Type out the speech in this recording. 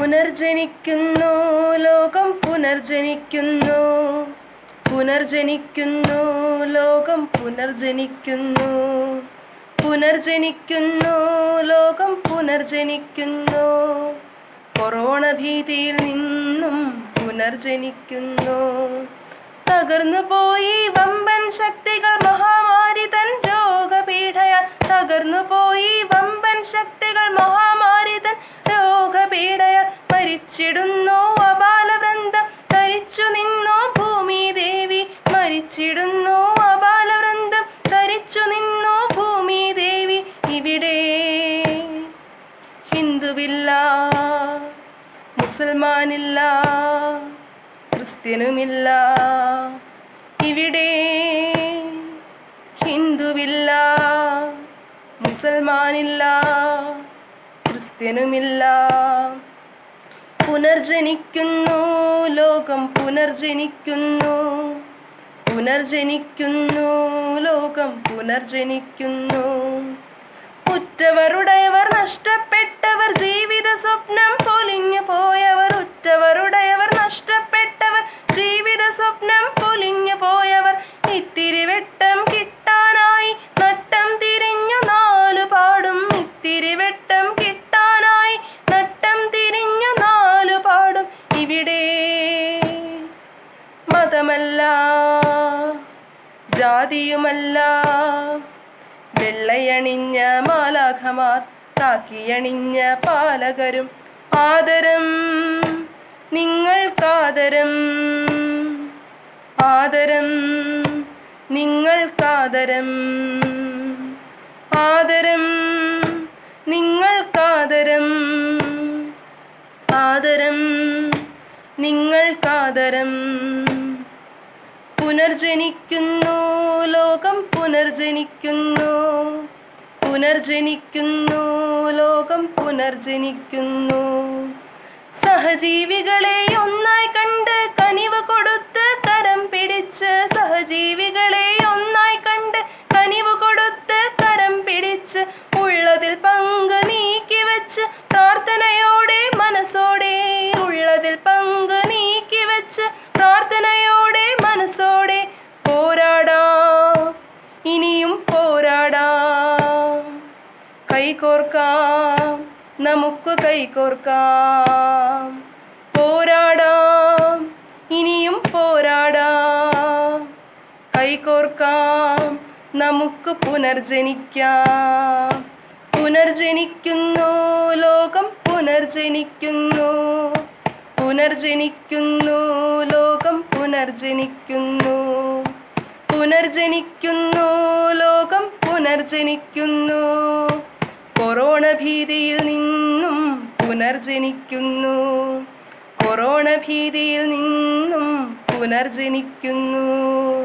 പുനർജനിക്കുന്നു ലോകം പുനർജനിക്കുന്നു പുനർജനിക്കുന്നു ലോകം പുനർജനിക്കുന്നു പുനർജനിക്കുന്നു ലോകം പുനർജനിക്കുന്നു കൊറോണ ഭീതിയിൽ നിന്നും പുനർജനിക്കുന്നു തകർന്നു പോയി വമ്പൻ ശക്തികൾ മഹാമാരി തൻ രോഗപീഠയാൽ തകർന്നു പോയി വമ്പൻ ശക്തികൾ മഹാമാരി തൻ രോഗപീഠയാൽ മരിച്ചിടുന്നു അപാലവൃന്ദം ധരിച്ചു നിന്നു ഭൂമി ദേവി മരിച്ചിടുന്നു അപാലവൃന്ദം ധരിച്ചു നിന്നു ഭൂമി ദേവി ഇവിടെ ഹിന്ദുവില്ല മുസൽമാനില്ല ക്രിസ്ത്യനുമില്ല ഇവിടെ ഹിന്ദുവില്ല മുസൽമാനില്ല ക്രിസ്ത്യനുമില്ല പുനർജനിക്കുന്നു ലോകം പുനർജനിക്കുന്നു പുനർജനിക്കുന്നു ലോകം പുനർജനിക്കുന്നു ഉറ്റവരുടയവർ നഷ്ടപ്പെട്ടവർ ജീവിത സ്വപ്നം പൊലിഞ്ഞു പോയവർ ഉറ്റവരുടയവർ നഷ്ടപ്പെട്ടവർ ജീവിത സ്വപ്നം പൊലിഞ്ഞു പോയവർ ഇത്തിരി വെട്ടം കിട്ടാനായി നട്ടം തിരിഞ്ഞു നാലു പാടും ഇത്തിരി വെട്ടം കിട്ടാനായി നട്ടം തിരിഞ്ഞു നാലു പാടും ഇവിടെ മതമല്ല ജാതിയുമല്ല വെള്ളയണിഞ്ഞ മാലാഖമാർ കാക്കിയണിഞ്ഞ പാലകരും ആദരം നിങ്ങൾക്കാദരം ആദരം നിങ്ങൾക്കാദരം ആദരം നിങ്ങൾക്കാദരം ആദരം നിങ്ങൾക്കാദരം പുനർജനിക്കുന്നു ലോകം പുനർജനിക്കുന്നു പുനർജനിക്കുന്നു ലോകം പുനർജനിക്കുന്നു സഹജീവികളെ ഒന്നായി കണ്ട് കനിവ് കൊടുത്ത് കരം പിടിച്ച് സഹജീവികളെ ഒന്നായി കണ്ട് കനിവ് കൊടുത്ത് കരം പിടിച്ച് ഉള്ളതിൽ പങ്ക് നീക്കി വെച്ച് പ്രാർത്ഥനയോടെ മനസ്സോടെ ഉള്ളതിൽ പങ്ക് നീക്കി വെച്ച് പ്രാർത്ഥനയോടെ മനസ്സോടെ പോരാടാം ഇനിയും പോരാടാം കൈകോർക്കാം നമുക്ക് കൈകോർക്കാം പോരാടാം ഇനിയും പോരാടാം കൈകോർക്കാം നമുക്ക് പുനർജനിക്കാം പുനർജനിക്കുന്നു ലോകം പുനർജനിക്കുന്നു പുനർജനിക്കുന്നു ലോകം പുനർജനിക്കുന്നു പുനർജനിക്കുന്നു ലോകം പുനർജനിക്കുന്നു കൊറോണ ഭീതിയിൽ നിന്നും പുനർജനിക്കുന്നു കൊറോണ ഭീതിയിൽ നിന്നും പുനർജനിക്കുന്നു